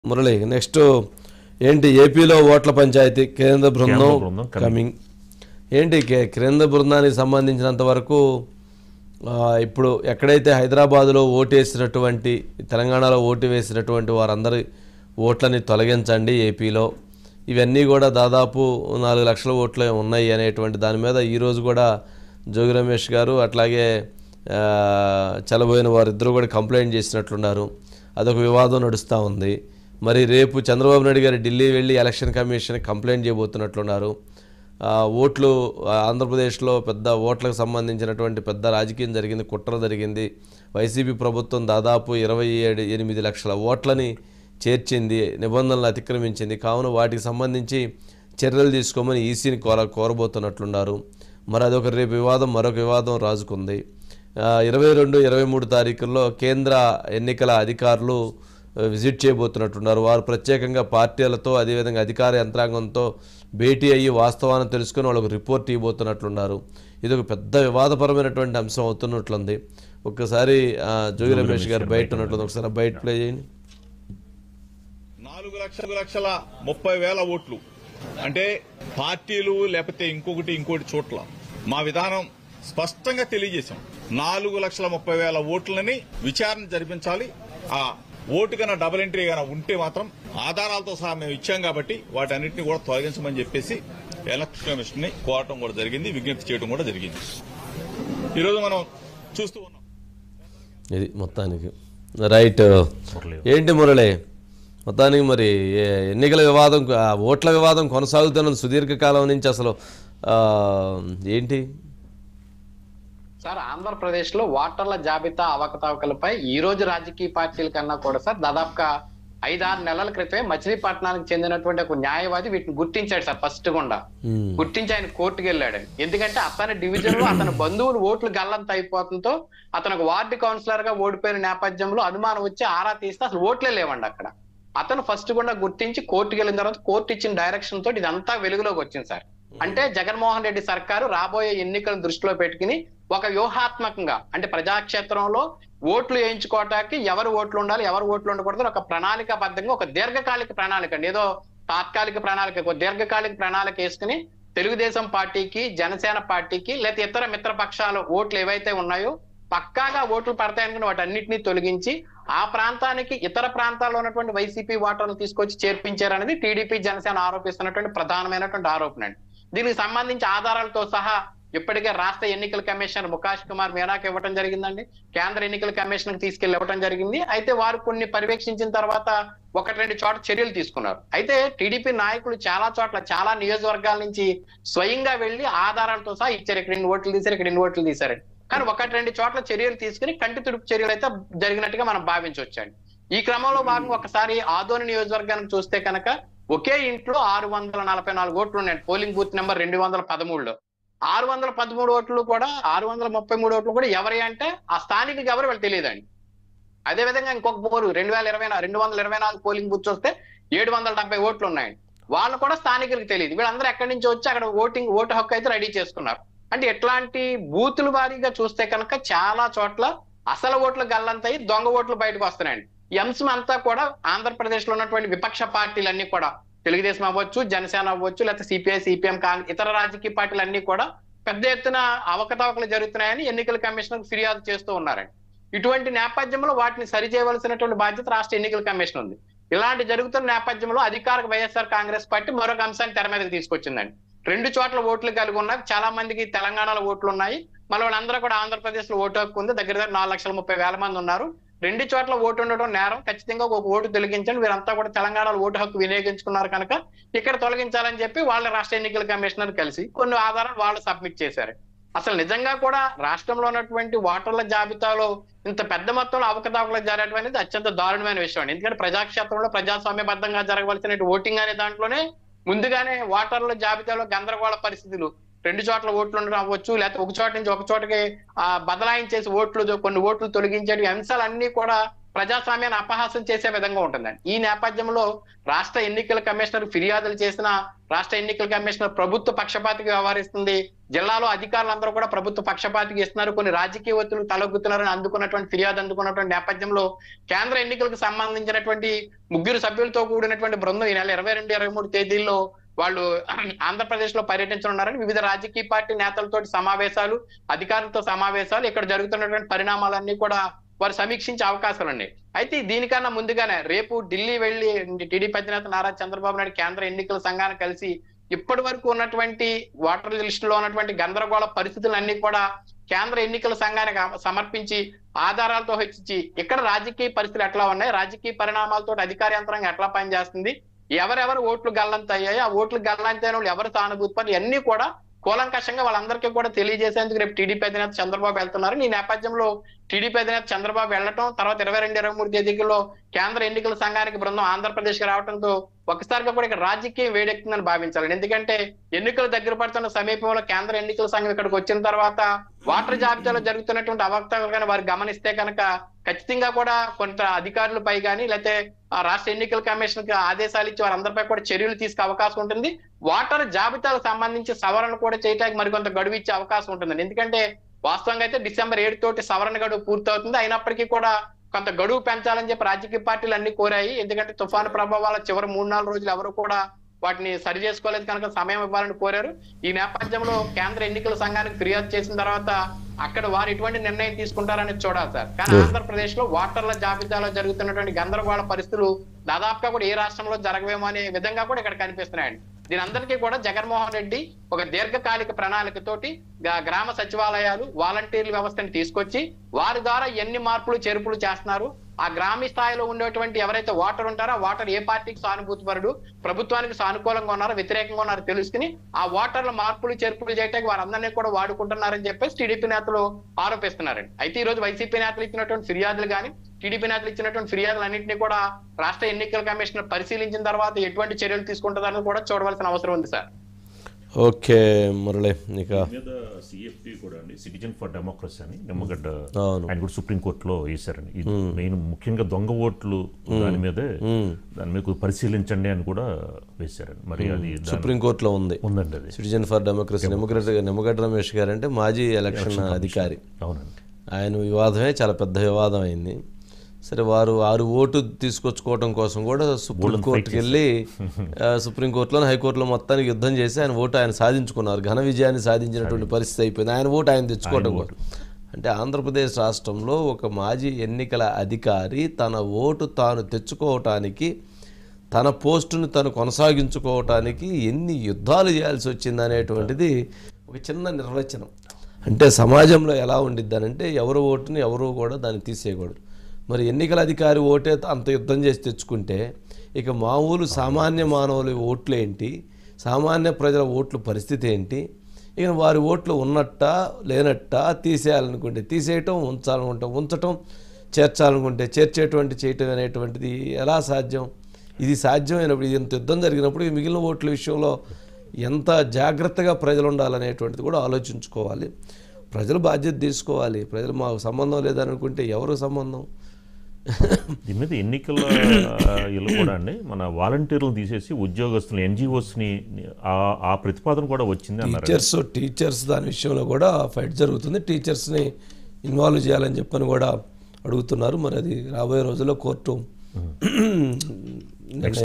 Murali next ఏంటి ఏపీలో ఓట్ల పంచాయతీ కేంద్ర బృందం కేంద్ర బృందం కమింగ్ ఏంటి కే- కేంద్ర బృందానికి సంబంధించినంత వరకు ఆ, ఇప్పుడు ఎక్కడైతే హైదరాబాదులో ఓటు వేసినటువంటి తెలంగాణలో ఓటు వేసినటువంటి వారందరి ఓట్లని తొలగించండి ఏపీలో ఇవన్నీ కూడా దాదాపు నాలుగు లక్షల ఓట్లు ఉన్నాయి అనేటువంటి దాని మీద ఈరోజు కూడా జోగి రమేష్ గారు అట్లాగే ఆ, చలబోయిన వారిద్దరూ కూడా కంప్లైంట్ చేసినట్లున్నారు అదొక వివాదం నడుస్తూ ఉంది మరి రేపు చంద్రబాబు నాయుడు గారు ఢిల్లీ వెళ్ళి ఎలక్షన్ కమిషన్ కంప్లైంట్ చేయబోతున్నట్లున్నారు ఆ, ఓట్లు ఆ, ఆంధ్రప్రదేశ్లో పెద్ద ఓట్లకు సంబంధించినటువంటి పెద్ద రాజకీయం జరిగింది కుట్ర జరిగింది వైసీపీ ప్రభుత్వం దాదాపు ఇరవై ఏడు ఎనిమిది లక్షల ఓట్లని చేర్చింది నిబంధనలు అతిక్రమించింది కావున వాటికి సంబంధించి చర్యలు తీసుకోమని ఈసీని కోర కోరబోతున్నట్లున్నారు మరి అదొక రేపు వివాదం మరొక వివాదం రాజుకుంది ఇరవై రెండు ఇరవై మూడు తారీఖుల్లో కేంద్ర ఎన్నికల అధికారులు ఆ, విజిట్ చేయబోతున్నట్టున్నారు వారు ప్రత్యేకంగా పార్టీలతో అదేవిధంగా అధికార యంత్రాంగంతో భేటీ అయ్యి వాస్తవాన్ని తెలుసుకుని వాళ్ళకు రిపోర్ట్ ఇవ్వబోతున్నట్లున్నారు ఇది ఒక పెద్ద వివాదపరమైనటువంటి అంశం అవుతున్నట్లుంది ఒక్కసారి ఆ, జోగి రమేష్ గారు బయట ఉన్నట్లుంది ఒకసారి బయట ప్లే చేయండి నాలుగు లక్షల లక్షల ముప్పై వేల ఓట్లు అంటే పార్టీలు లేకపోతే ఇంకొకటి ఇంకోటి చోట్ల మా విధానం స్పష్టంగా తెలియజేశాం నాలుగు లక్షల ముప్పై వేల ఓట్లని విచారణ జరిపించాలి ఆ ఓటు కన్నా డబుల్ ఎంట్రీ కన్నా ఉంటే మాత్రం ఆధారాలతో సహా మేము ఇచ్చాం కాబట్టి వాటన్నిటిని కూడా తొలగించమని చెప్పేసి ఎలక్షన్ కమిషన్ ని కోరటం కూడా జరిగింది విజ్ఞప్తి చేయడం కూడా జరిగింది ఈరోజు మనం చూస్తూ ఉన్నాం ఇది మొత్తానికి రైట్ మురళి. ఏంటి మురళి మొత్తానికి మరి ఏ- ఎన్నికల వివాదం ఆ, ఓట్ల వివాదం కొనసాగుతున్న సుదీర్ఘకాలం నుంచి అసలు ఆ, ఏంటి సార్ ఆంధ్రప్రదేశ్ లో ఓటర్ల జాబితా అవకతవకలపై ఈ రోజు రాజకీయ పార్టీల కన్నా కూడా సార్ దాదాపుగా ఐదారు నెలల క్రితమే మచిలీపట్నానికి చెందినటువంటి ఒక న్యాయవాది వీటిని గుర్తించాడు సార్ ఫస్ట్ గుండా ఉమ్, గుర్తించి ఆయన కోర్టుకు వెళ్ళాడు ఎందుకంటే అతని డివిజన్ లో అతని బంధువులు ఓట్లు గల్లంత అయిపోవడంతో అతను ఒక వార్డు కౌన్సిలర్ గా ఓడిపోయిన నేపథ్యంలో అనుమానం వచ్చి ఆరా తీస్తే అసలు ఓట్లే లేవండి అక్కడ అతను ఫస్ట్ గుండా గుర్తించి కోర్టుకు వెళ్ళిన తర్వాత కోర్టు ఇచ్చిన డైరెక్షన్ తోటి ఇదంతా వెలుగులోకి వచ్చింది సార్ అంటే జగన్మోహన్ రెడ్డి సర్కారు రాబోయే ఎన్నికలను దృష్టిలో పెట్టుకుని ఒక వ్యూహాత్మకంగా అంటే ప్రజాక్షేత్రంలో ఓట్లు వేయించుకోవటానికి ఎవరు ఓట్లు ఉండాలి ఎవరు ఓట్లు ఉండకూడదు ఒక ప్రణాళికాబద్ధంగా ఒక దీర్ఘకాలిక ప్రణాళిక అండి ఏదో తాత్కాలిక ప్రణాళిక ఒక దీర్ఘకాలిక ప్రణాళిక వేసుకుని తెలుగుదేశం పార్టీకి జనసేన పార్టీకి లేదా ఇతర మిత్రపక్షాల ఓట్లు ఏవైతే ఉన్నాయో పక్కాగా ఓట్లు పడతాయనుకుని వాటన్నిటిని తొలగించి ఆ ప్రాంతానికి ఇతర ప్రాంతాల్లో ఉన్నటువంటి వైసీపీ ఓటర్లు తీసుకొచ్చి చేర్పించారనేది టీడీపీ జనసేన ఆరోపిస్తున్నటువంటి ప్రధానమైనటువంటి ఆరోపణ అండి దీనికి సంబంధించి ఆధారాలతో సహా ఇప్పటికే రాష్ట్ర ఎన్నికల కమిషనర్ ముఖాష్ కుమార్ మీనాకి ఇవ్వడం జరిగిందండి కేంద్ర ఎన్నికల కమిషన్ కి తీసుకెళ్లి ఇవ్వడం జరిగింది అయితే వారు కొన్ని పర్యవేక్షించిన తర్వాత ఒకటి రెండు చోట్ల చర్యలు తీసుకున్నారు అయితే టీడీపీ నాయకులు చాలా చోట్ల చాలా నియోజకవర్గాల నుంచి స్వయంగా వెళ్లి ఆధారాలతో సహా ఇచ్చారు ఇక్కడ ఇన్ని ఓట్లు తీశారు ఇక్కడ ఇన్ని ఓట్లు తీశారని కానీ ఒకటి రెండు చోట్ల చర్యలు తీసుకుని కంటి తుడుపు చర్యలు అయితే జరిగినట్టుగా మనం భావించవచ్చండి ఈ క్రమంలో భాగంగా ఒకసారి ఆదోని నియోజకవర్గానికి చూస్తే కనుక ఒకే ఇంట్లో ఆరు వందల నలభై నాలుగు ఓట్లు ఉన్నాయి పోలింగ్ బూత్ నెంబర్ రెండు వందల పదమూడులో ఆరు వందల పదమూడు ఓట్లు కూడా ఆరు వందల ముప్పై మూడు ఓట్లు కూడా ఎవరి అంటే ఆ స్థానికులకు ఎవరు వాళ్ళు తెలియదండి అదే విధంగా ఇంకొక పోరు రెండు వేల ఇరవై రెండు వందల ఇరవై నాలుగు పోలింగ్ బూత్ చూస్తే ఏడు వందల డెబ్బై ఓట్లు ఉన్నాయండి వాళ్ళు కూడా స్థానికులకు తెలియదు వీళ్ళందరూ ఎక్కడి నుంచి వచ్చి అక్కడ ఓటింగ్ ఓటు హక్కు అయితే రెడీ చేసుకున్నారు అంటే ఎట్లాంటి బూతుల వారీగా చూస్తే కనుక చాలా చోట్ల అసలు ఓట్లు గల్లంతాయి దొంగ ఓట్లు బయటకు వస్తున్నాయండి ఈ అంశం అంతా కూడా ఆంధ్రప్రదేశ్ లో ఉన్నటువంటి విపక్ష పార్టీలన్నీ కూడా తెలుగుదేశం అవ్వచ్చు జనసేన అవ్వచ్చు లేకపోతే సిపిఐ సిపిఎం కాంగ్రెస్ ఇతర రాజకీయ పార్టీలు అన్ని కూడా పెద్ద ఎత్తున అవకతవకలు జరుగుతున్నాయని ఎన్నికల కమిషన్ ఫిర్యాదు చేస్తూ ఉన్నారండి ఇటువంటి నేపథ్యంలో వాటిని సరిచేయవలసినటువంటి బాధ్యత రాష్ట్ర ఎన్నికల కమిషన్ ఉంది ఇలాంటి జరుగుతున్న నేపథ్యంలో అధికార వైఎస్ఆర్ కాంగ్రెస్ పార్టీ మరొక అంశాన్ని తెర మీదకి తీసుకొచ్చిందండి రెండు చోట్ల ఓట్లు కలిగి ఉన్నాయి చాలా మందికి తెలంగాణలో ఓట్లు ఉన్నాయి మళ్ళీ వాళ్ళందరూ కూడా ఆంధ్రప్రదేశ్ లో ఓటు హక్కు ఉంది దగ్గర దగ్గర నాలుగు లక్షల ముప్పై వేల మంది ఉన్నారు రెండు చోట్ల ఓటు ఉండడం నేరం ఖచ్చితంగా ఒక ఓటు తొలగించండి వీరంతా కూడా తెలంగాణలో ఓటు హక్కు వినియోగించుకున్నారు కనుక ఇక్కడ తొలగించాలని చెప్పి వాళ్ళ రాష్ట్ర ఎన్నికల కమిషనర్ కలిసి కొన్ని ఆధారాలు వాళ్ళు సబ్మిట్ చేశారు అసలు నిజంగా కూడా రాష్ట్రంలో ఉన్నటువంటి ఓటర్ల జాబితాలో ఇంత పెద్ద మొత్తంలో అవకతవకలు జరగడం అనేది అత్యంత దారుణమైన విషయం అండి ఎందుకంటే ప్రజాక్షేత్రంలో ప్రజాస్వామ్యబద్ధంగా జరగవలసిన ఓటింగ్ అనే దాంట్లోనే ముందుగానే ఓటర్ల జాబితాలో గందరగోళ పరిస్థితులు రెండు చోట్ల ఓట్లు ఉండడం అవ్వచ్చు లేకపోతే ఒక చోట నుంచి ఒక చోటకి ఆ బదలాయించేసి ఓట్లు కొన్ని ఓట్లు తొలగించేటి అంశాలన్నీ కూడా ప్రజాస్వామ్యాన్ని అపహాసం చేసే విధంగా ఉంటుందండి ఈ నేపథ్యంలో రాష్ట్ర ఎన్నికల కమిషనర్ ఫిర్యాదులు చేసిన రాష్ట్ర ఎన్నికల కమిషనర్ ప్రభుత్వ పక్షపాతికి వ్యవహరిస్తుంది జిల్లాలో అధికారులందరూ కూడా ప్రభుత్వ పక్షపాతికి ఇస్తున్నారు కొన్ని రాజకీయ ఒత్తులు తలొగ్గుతున్నారని అందుకున్నటువంటి ఫిర్యాదు అందుకున్నటువంటి నేపథ్యంలో కేంద్ర ఎన్నికలకు సంబంధించినటువంటి ముగ్గురు సభ్యులతో కూడినటువంటి బృందం ఈ నెల ఇరవై రెండు ఇరవై మూడు తేదీల్లో వాళ్ళు ఆంధ్రప్రదేశ్ లో పర్యటించనున్నారని వివిధ రాజకీయ పార్టీ నేతలతో సమావేశాలు అధికారులతో సమావేశాలు ఇక్కడ జరుగుతున్నటువంటి పరిణామాలన్నీ కూడా వారు సమీక్షించే అవకాశాలు ఉన్నాయి అయితే దీనికన్నా ముందుగానే రేపు ఢిల్లీ వెళ్లి టీడీపీ అధినేత నారా చంద్రబాబు నాయుడు కేంద్ర ఎన్నికల సంఘాన్ని కలిసి ఇప్పటి వరకు ఉన్నటువంటి ఓటర్ లిస్ట్ లో ఉన్నటువంటి గందరగోళ పరిస్థితులన్నీ కూడా కేంద్ర ఎన్నికల సంఘానికి సమర్పించి ఆధారాలతో హెచ్చించి ఇక్కడ రాజకీయ పరిస్థితులు ఎట్లా ఉన్నాయి రాజకీయ పరిణామాలతో అధికార యంత్రాంగం ఎట్లా పనిచేస్తుంది ఎవరెవరు ఓట్లు గల్లంత అయ్యాయి ఆ ఓట్లు గల్లంతైన వాళ్ళు ఎవరు సానుభూతి పనులు ఇవన్నీ కూడా కూలంకషంగా వాళ్ళందరికీ కూడా తెలియజేసేందుకు రేపు టీడీపీ అధినేత చంద్రబాబు వెళ్తున్నారు ఈ నేపథ్యంలో టీడీపీ అధినేత చంద్రబాబు వెళ్ళటం తర్వాత ఇరవై రెండు ఇరవై మూడు తేదీలో కేంద్ర ఎన్నికల సంఘానికి బృందం ఆంధ్రప్రదేశ్ కి రావడంతో ఒకసారిగా కూడా ఇక్కడ రాజకీయం వేడెక్కుతుందని భావించాలి ఎందుకంటే ఎన్నికలు దగ్గర పడుతున్న సమీపంలో కేంద్ర ఎన్నికల సంఘం ఇక్కడికి వచ్చిన తర్వాత వాటర్ జాబితాలో జరుగుతున్నటువంటి అవకతవకలు కానీ వారు గమనిస్తే కనుక ఖచ్చితంగా కూడా కొంత అధికారులపై కానీ లేకపోతే ఆ రాష్ట్ర ఎన్నికల కమిషన్ కి ఆదేశాలు ఇచ్చి వారందరిపై కూడా చర్యలు తీసుకే అవకాశం ఉంటుంది వాటర్ జాబితాలకు సంబంధించి సవరణ కూడా చేయడానికి మరికొంత గడువు ఇచ్చే అవకాశం ఉంటుంది ఎందుకంటే వాస్తవంగా అయితే డిసెంబర్ ఏడు తోటి సవరణ గడువు పూర్తవుతుంది అయినప్పటికీ కూడా కొంత గడువు పెంచాలని చెప్పి రాజకీయ పార్టీలు అన్ని కోరాయి ఎందుకంటే తుఫాను ప్రభావాల చివరి మూడు నాలుగు రోజులు ఎవరు కూడా వాటిని సరి చేసుకోలేదు కనుక సమయం ఇవ్వాలని కోరారు ఈ నేపథ్యంలో కేంద్ర ఎన్నికల సంఘానికి ఫిర్యాదు చేసిన తర్వాత అక్కడ వారు ఎటువంటి నిర్ణయం తీసుకుంటారని చూడాలి సార్ కానీ ఆంధ్రప్రదేశ్ లో ఓటర్ల జాబితాలో జరుగుతున్నటువంటి గందరగోళ పరిస్థితులు దాదాపుగా కూడా ఏ రాష్ట్రంలో జరగవేమో అనే విధంగా కూడా ఇక్కడ కనిపిస్తున్నాయండి దీని అందరికీ కూడా జగన్మోహన్ రెడ్డి ఒక దీర్ఘకాలిక ప్రణాళికతోటి గా- గ్రామ సచివాలయాలు వాలంటీర్ల వ్యవస్థని తీసుకొచ్చి వారి ద్వారా ఎన్ని మార్పులు చేర్పులు చేస్తున్నారు ఆ గ్రామీ స్థాయిలో ఉండేటువంటి ఎవరైతే ఓటర్ ఉంటారో ఆ ఓటర్ ఏ పార్టీకి సానుభూతిపరుడు ప్రభుత్వానికి సానుకూలంగా ఉన్నారో వ్యతిరేకంగా ఉన్నారో తెలుసుకుని ఆ ఓటర్ల మార్పులు చేర్పులు చేయడానికి వారందరినీ కూడా వాడుకుంటున్నారని చెప్పేసి టీడీపీ నేతలు ఆరోపిస్తున్నారండి అయితే ఈ రోజు వైసీపీ నేతలు ఇచ్చినటువంటి ఫిర్యాదులు కానీ టీడీపీ నేతలు ఇచ్చినటువంటి ఫిర్యాదులన్నింటినీ కూడా రాష్ట్ర ఎన్నికల కమిషన్ పరిశీలించిన తర్వాత ఎటువంటి చర్యలు తీసుకుంటుందని కూడా చూడవలసిన అవసరం ఉంది సార్ ఓకే మురళి ఇక మీద సిఎఫ్పి కూడా అండి సిటిజన్ ఫర్ డెమోక్రసీ అని నిమ్మగడ్డ అవును. ఆయన కూడా సుప్రీంకోర్టులో వేశారండి ఇది మెయిన్ ముఖ్యంగా దొంగ ఓట్లు దాని మీదే దాని మీద పరిశీలించండి అని కూడా వేశారండి మరి అది దాని- సుప్రీంకోర్టులో ఉంది ఉందండి అది citizen for democracy Nimmagadda Nimmagadda Ramesh గారు అంటే మాజీ ఎలక్షన్ అధికారి అవునండి ఆయన వివాదమే చాలా పెద్ద వివాదం అయింది సరే వారు ఆరు ఓటు తీసుకొచ్చుకోవడం కోసం కూడా సుప్రీంకోర్టుకి వెళ్ళి ఆ, సుప్రీంకోర్టులో హైకోర్టులో మొత్తానికి యుద్ధం చేసి ఆయన ఓటు ఆయన సాధించుకున్నారు ఘన విజయాన్ని సాధించినటువంటి పరిస్థితి అయిపోయింది ఆయన ఓటు ఆయన తెచ్చుకోవడం కోసం అంటే ఆంధ్రప్రదేశ్ రాష్ట్రంలో ఒక మాజీ ఎన్నికల అధికారి తన ఓటు తాను తెచ్చుకోవటానికి తన పోస్టును తను కొనసాగించుకోవటానికి ఎన్ని యుద్ధాలు చేయాల్సి వచ్చింది అనేటువంటిది ఒక చిన్న నిర్వచనం అంటే సమాజంలో ఎలా ఉండిద్దనంటే ఎవరు ఓటుని ఎవరు కూడా దాన్ని తీసేయకూడదు మరి ఎన్నికల అధికారి ఓటే అంత యుద్ధం చేసి తెచ్చుకుంటే ఇక మామూలు సామాన్య మానవుల ఓట్లు ఏంటి సామాన్య ప్రజల ఓట్ల పరిస్థితి ఏంటి ఇక వారి ఓట్లు ఉన్నట్ట లేనట్ట తీసేయాలనుకుంటే తీసేయటం ఉంచాలనుకుంటే ఉంచటం చేర్చాలనుకుంటే చేర్చేటువంటి చేయటం అనేటువంటిది ఎలా సాధ్యం ఇది సాధ్యమైనప్పుడు ఇది ఇంత యుద్ధం జరిగినప్పుడు ఈ మిగిలిన ఓట్ల విషయంలో ఎంత జాగ్రత్తగా ప్రజలు ఉండాలనేటువంటిది కూడా ఆలోచించుకోవాలి ప్రజలు బాధ్యత తీసుకోవాలి ప్రజలు మాకు సంబంధం లేదనుకుంటే ఎవరు సంబంధం దీని మీద ఎన్నికల ఇల్లు కూడా అండి మన వాలంటీర్లను తీసేసి ఉద్యోగస్తులు ఎన్జిఓస్ని ఆ ప్రతిపాదన కూడా వచ్చింది అన్నారు టీచర్స్ టీచర్స్ దాని విషయంలో కూడా ఫైట్ జరుగుతుంది టీచర్స్ని ఇన్వాల్వ్ చేయాలని చెప్పని కూడా అడుగుతున్నారు మరి అది రాబోయే రోజుల్లో కోర్టు నిర్ణయం